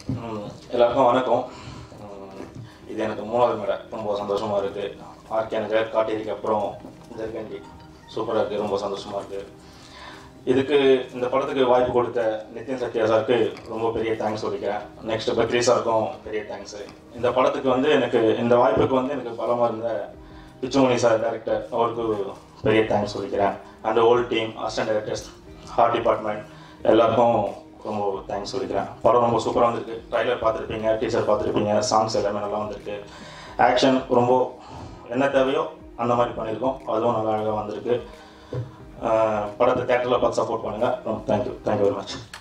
ம், எல்லாருக்கும் வணக்கம் ம், இது எனக்கு மூணாவது மேடை ரொம்ப சந்தோஷமாக இருக்குது ஆர்கே நகர் காட்டேரிக்கு அப்புறம் ஜெர்கண்டி சூப்பராக இருக்குது ரொம்ப சந்தோஷமாக இருக்குது இதுக்கு இந்த படத்துக்கு வாய்ப்பு கொடுத்த நிதின் சத்யா சாருக்கு ரொம்ப பெரிய தேங்க்ஸ் சொல்லிக்கிறேன் நெக்ஸ்ட் பத்ரி சாருக்கும் பெரிய தேங்க்ஸு இந்த படத்துக்கு வந்து எனக்கு இந்த வாய்ப்புக்கு வந்து எனக்கு பலமாக இருந்த பிச்சுமணி சார் டேரக்டர் அவருக்கு பெரிய தேங்க்ஸ் சொல்லிக்கிறேன் and whole team assistant directors art department எல்லாருக்கும் ரொம்ப தேங்க்ஸ் சொல்லிக்கிறேன் படம் ரொம்ப சூப்பராக வந்திருக்கு ட்ரைலர் பார்த்துருப்பீங்க டீசர் பார்த்துருப்பீங்க சாங்ஸ் எல்லாமே நல்லா வந்திருக்கு ஆக்ஷன் ரொம்ப என்ன தேவையோ அந்த மாதிரி பண்ணியிருக்கோம் அதுவும் நல்லா அழகாக வந்திருக்கு அஹ் படத்தை தேட்டரில் பார்த்து சப்போர்ட் பண்ணுங்கள் தேங்க்யூ தேங்க்யூ வெரி மச்